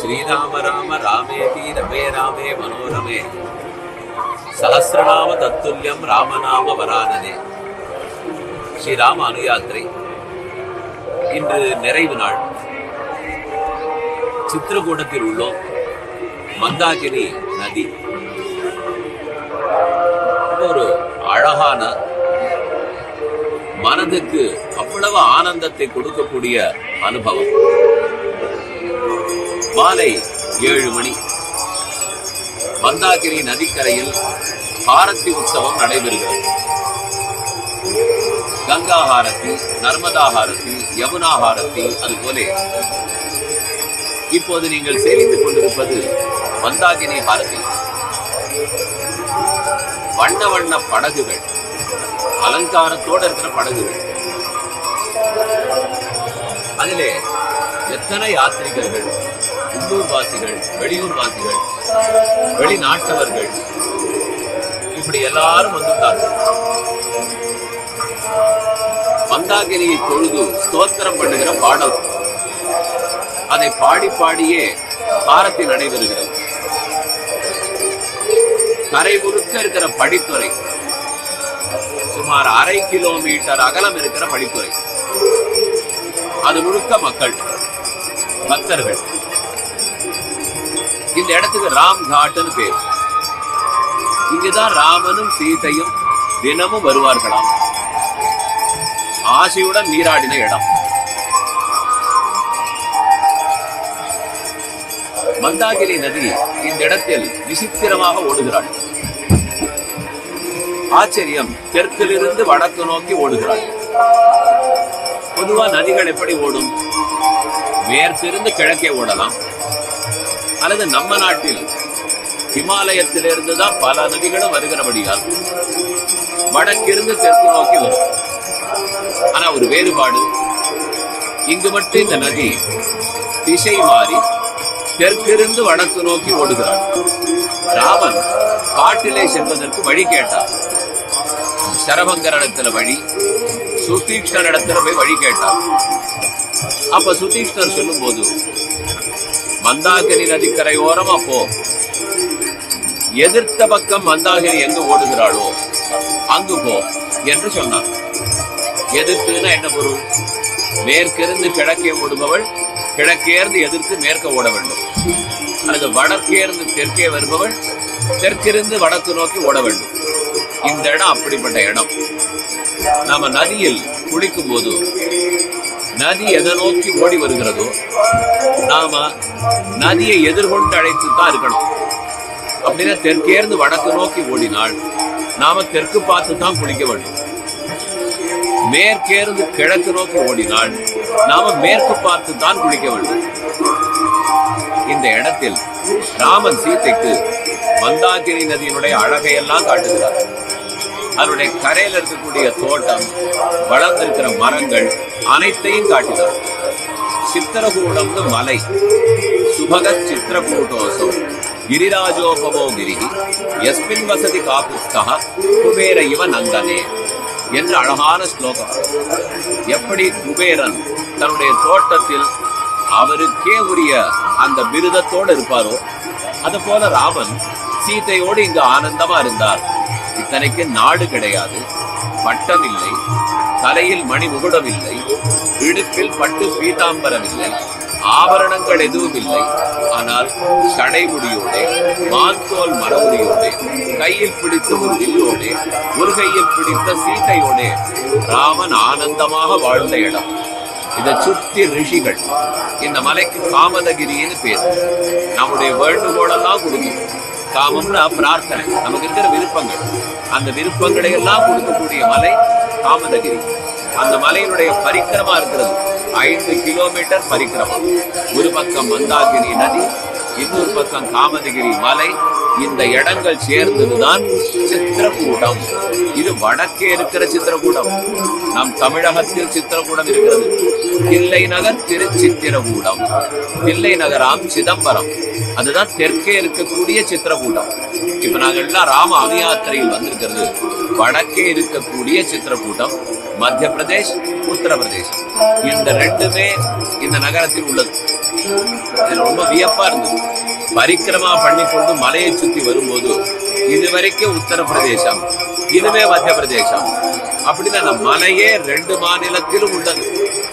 శ్రీరామ రామ రామేతి రమే రామే మనోరమే సహస్రనామ తత్తుల్యం రామநாம வரானனே ஸ்ரீராம அனுயாத்திரை இன்று நிறைவு நாள் சித்திரகூடத்தில் உள்ளோம் மந்தாகினி நதி ஒரு அழகான மனதுக்கு அவ்வளவு ஆனந்தத்தை கொடுக்கக்கூடிய அனுபவம் மாலை ஏழு மணி மந்தாகிரி நதிக்கரையில் ஹாரத்தி உற்சவம் நடைபெறுகிறது கங்கா ஹாரத்தி நர்மதா ஹாரத்தி யமுனா ஹாரத்தி அதுபோல இப்போது நீங்கள் சேவித்துக் கொண்டிருப்பது மந்தாகினி ஹாரத்தி வண்ண வண்ண படகுகள் அலங்காரத்தோட இருக்கிற படகுகள் அதிலே எத்தனை யாத்திரிகர்கள் உள்ளூர் வாசிகள் வெளியூர் வாசிகள் வெளிநாட்டவர்கள் இப்படி எல்லாரும் வந்துள்ளார்கள் மந்தாகினியை தொழுது ஸ்தோத்திரம் பண்ணுகிற பாடல் அதை பாடி பாடியே ஆரத்தி நடைபெறுகிறது கரை முழுக்க இருக்கிற படித்துறை சுமார் அரை கிலோமீட்டர் அகலம் இருக்கிற படித்துறை அது முழுக்க மக்கள் பக்தர்கள் இந்த இடத்துக்கு ராம் காட்னு பேர் இங்குதான் ராமனும் சீதையும் தினமும் வருவார்களாம் ஆசையுடன் நீராடின இடம் மந்தாகிரி நதி இந்த இடத்தில் விசித்திரமாக ஓடுகிறாள் ஆச்சரியம் தெற்கிலிருந்து வடக்கு நோக்கி ஓடுகிறாள் பொதுவா நதிகள் எப்படி ஓடும் மேற்கிருந்து கிழக்கே ஓடலாம் அல்லது நம்ம நாட்டில் இமாலயத்திலிருந்து தான் பல நதிகளும் வருகிறபடியால் வடக்கிருந்து தெற்கு நோக்கி வரும் ஆனா ஒரு வேறுபாடு இங்கு மட்டும் இந்த நதி திசை மாறி தெற்கிருந்து வடக்கு நோக்கி ஓடுகிறாள் ராமன் காட்டிலே செல்வதற்கு வழி கேட்டார் சரபங்கரிடத்துல வழி சுதீக்ஷர் இடத்துல போய் வழி கேட்டார் அப்ப சுதீக்ஷர் சொல்லும் போது மந்தாகிரி நதிக்கரை ஓரமா போ எதிர்த்த பக்கம் மந்தாகிரி எங்கு ஓடுகிறாளோ அங்கு போ என்று சொன்னார் எதிர்த்துன்னா என்ன பொருள் மேற்கிருந்து கிழக்கே ஓடுபவள் கிழக்கேர்ந்து எதிர்த்து மேற்க ஓட வேண்டும் அல்லது வடக்கேர்ந்து தெற்கே வருபவள் தெற்கிருந்து வடக்கு நோக்கி ஓட வேண்டும் இந்த இடம் அப்படிப்பட்ட இடம் நாம நதியில் குளிக்கும் போது நதி எதை நோக்கி ஓடி வருகிறதோ நாம நதியை எதிர்கொண்டு அழைத்து தான் இருக்கணும் அப்படின்னா தெற்கேர்ந்து வடக்கு நோக்கி ஓடினால் நாம தெற்கு பார்த்து தான் குளிக்க வேண்டும் மேற்கேர்ந்து கிழக்கு நோக்கி ஓடினால் நாம மேற்கு பார்த்து தான் குளிக்க வேண்டும் இந்த இடத்தில் ராமன் சீதைக்கு மந்தாகிரி நதியினுடைய அழகையெல்லாம் காட்டுகிறார் அதனுடைய கரையில் இருக்கக்கூடிய தோட்டம் வளர்ந்திருக்கிற மரங்கள் அனைத்தையும் காட்டினார் சித்திரகூடம்னு மலை சுபக சித்திரகூட்டோசம் கிரிராஜோபமோ கிரி எஸ்மின் வசதி காபுஸ்தா குபேர இவ நந்தனே என்று அழகான ஸ்லோகம் எப்படி குபேரன் தன்னுடைய தோட்டத்தில் அவருக்கே உரிய அந்த பிருதத்தோடு இருப்பாரோ அது போல ராமன் சீதையோடு இங்கு ஆனந்தமா இருந்தார் இத்தனைக்கு நாடு கிடையாது பட்டம் இல்லை தலையில் மணி முகுடம் இல்லை இடுப்பில் பட்டு பீதாம்பரம் இல்லை ஆபரணங்கள் எதுவும் இல்லை ஆனால் சடைமுடியோடே மான்தோல் மரமுடியோடே கையில் பிடித்த ஒரு வில்லோடே ஒரு கையில் பிடித்த சீதையோடே ராமன் ஆனந்தமாக வாழ்ந்த இடம் இதை சுத்தி ரிஷிகள் இந்த மலைக்கு காமதகிரின்னு பேர் நம்முடைய வேண்டுகோளெல்லாம் கொடுக்கும் காமம்னா பிரார்த்தனை நமக்கு இருக்கிற விருப்பங்கள் அந்த விருப்பங்களை எல்லாம் கொடுக்கக்கூடிய மலை காமதகிரி அந்த மலையினுடைய பரிக்கிரமா இருக்கிறது ஐந்து கிலோமீட்டர் பரிக்கிரமா ஒரு பக்கம் மந்தாகிரி நதி இன்னொரு பக்கம் காமதகிரி மலை இந்த இடங்கள் சேர்ந்ததுதான் சித்திரக்கூடம் இது வடக்கே இருக்கிற சித்திரக்கூடம் நம் தமிழகத்தில் சித்திரக்கூடம் இருக்கிறது தில்லை நகர் திருச்சித்திரகூடம் தில்லை நகராம் சிதம்பரம் அதுதான் தெற்கே இருக்கக்கூடிய சித்திரக்கூடம் இப்ப நாங்க எல்லாம் ராம அபியாத்திரையில் வந்திருக்கிறது வடக்கே இருக்கக்கூடிய சித்திரக்கூட்டம் மத்திய பிரதேஷ் உத்தரப்பிரதேஷ் இந்த ரெண்டுமே இந்த நகரத்தில் உள்ளது இது ரொம்ப வியப்பா இருந்தது பரிக்கிரமா பண்ணி கொண்டு மலையை சுத்தி வரும்போது இதுவரைக்கும் உத்தரப்பிரதேசம் இதுவே மத்திய பிரதேசம் அப்படிதான் அந்த மலையே ரெண்டு மாநிலத்திலும் உள்ளது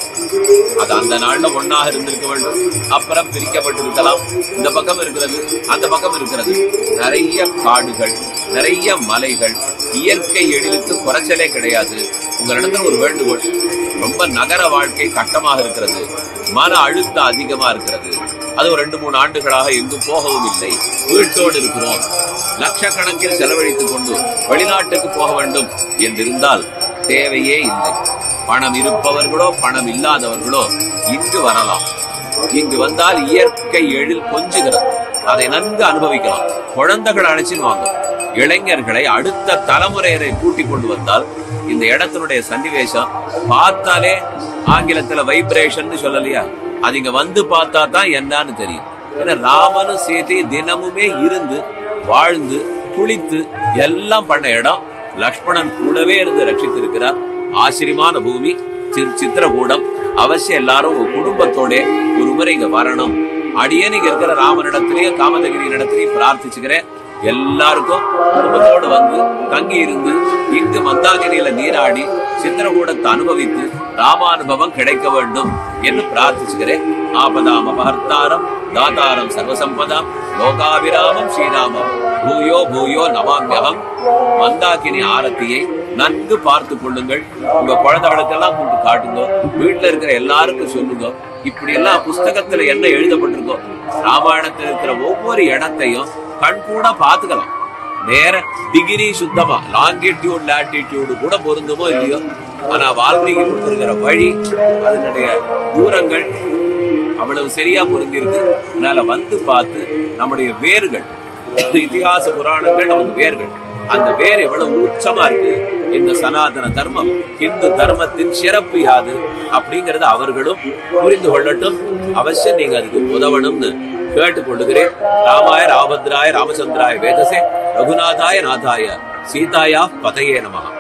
அது அந்த நாள்ல ஒண்ணாக இருந்திருக்க வேண்டும் அப்புறம் பிரிக்கப்பட்டிருக்கலாம் இந்த பக்கம் இருக்கிறது அந்த பக்கம் இருக்கிறது நிறைய காடுகள் நிறைய மலைகள் இயற்கை எழிலுக்கு குறைச்சலே கிடையாது உங்களிடத்தில் ஒரு வேண்டுகோள் ரொம்ப நகர வாழ்க்கை கட்டமாக இருக்கிறது மன அழுத்தம் அதிகமா இருக்கிறது அது ஒரு ரெண்டு மூணு ஆண்டுகளாக எங்கும் போகவும் இல்லை வீட்டோடு இருக்கிறோம் லட்சக்கணக்கில் செலவழித்துக் கொண்டு வெளிநாட்டுக்கு போக வேண்டும் என்றிருந்தால் தேவையே இல்லை பணம் இருப்பவர்களோ பணம் இல்லாதவர்களோ இங்கு வரலாம் இங்கு வந்தால் இயற்கை எழில் கொஞ்சுகிறது அதை நன்கு அனுபவிக்கலாம் குழந்தைகள் அழைச்சின்னு வாங்க இளைஞர்களை அடுத்த தலைமுறையினரை கூட்டிக் கொண்டு வந்தால் இந்த இடத்தினுடைய சன்னிவேசம் பார்த்தாலே ஆங்கிலத்துல வைப்ரேஷன் சொல்லலையா அது இங்க வந்து பார்த்தா தான் என்னன்னு தெரியும் ஏன்னா ராமனும் சீதை தினமுமே இருந்து வாழ்ந்து குளித்து எல்லாம் பண்ண இடம் லக்ஷ்மணன் கூடவே இருந்து ரட்சித்திருக்கிறார் ஆச்சரியமான பூமி சி- சித்திரகூடம் அவசியம் எல்லாரும் ஒரு குடும்பத்தோட ஒரு முறை இங்க வரணும் அடியே நீங்க இருக்கிற ராமனிடத்திலேயே காமதகிரி இடத்திலேயே பிரார்த்திச்சுக்கிறேன் எல்லாருக்கும் குடும்பத்தோடு வந்து தங்கி இருந்து இங்கு மந்தாகிரியில நீராடி சித்திரகூடத்தை அனுபவித்து ராமானுபவம் கிடைக்க வேண்டும் என்று பிரார்த்திச்சுக்கிறேன் ஆபதாம் அபஹர்த்தாரம் தாதாரம் சர்வசம்பதாம் லோகாபிராமம் ஸ்ரீராமம் பூயோ பூயோ நமாமியகம் மந்தாகினி ஆரத்தியை நன்கு பார்த்து கொள்ளுங்கள் உங்க குழந்தைகளுக்கெல்லாம் கூப்பிட்டு காட்டுங்க வீட்டுல இருக்கிற எல்லாருக்கும் சொல்லுங்க இப்படி எல்லாம் புஸ்தகத்துல என்ன எழுதப்பட்டிருக்கோ ராமாயணத்துல இருக்கிற ஒவ்வொரு இடத்தையும் கண் கூட பாத்துக்கலாம் நேர டிகிரி சுத்தமா லாங்கிடியூட் லாட்டிடியூடு கூட பொருந்துமோ இல்லையோ ஆனா வால்மீகி கொடுத்திருக்கிற வழி அதனுடைய தூரங்கள் அவ்வளவு சரியா பொருந்திருக்கு அதனால வந்து பார்த்து நம்முடைய வேர்கள் இதிகாச புராணங்கள் நமக்கு வேர்கள் அந்த வேர் எவ்வளவு உச்சமா இருக்கு இந்த சனாதன தர்மம் இந்து தர்மத்தின் சிறப்பு யாது அப்படிங்கறத அவர்களும் புரிந்து கொள்ளட்டும் அவசியம் நீங்க அதுக்கு உதவணும்னு கேட்டுக்கொள்ளுகிறேன் ராமாய ராபத்ராய ராமச்சந்திராய வேதசே ரகுநாதாய நாதாய சீதாயா பதையே நமஹா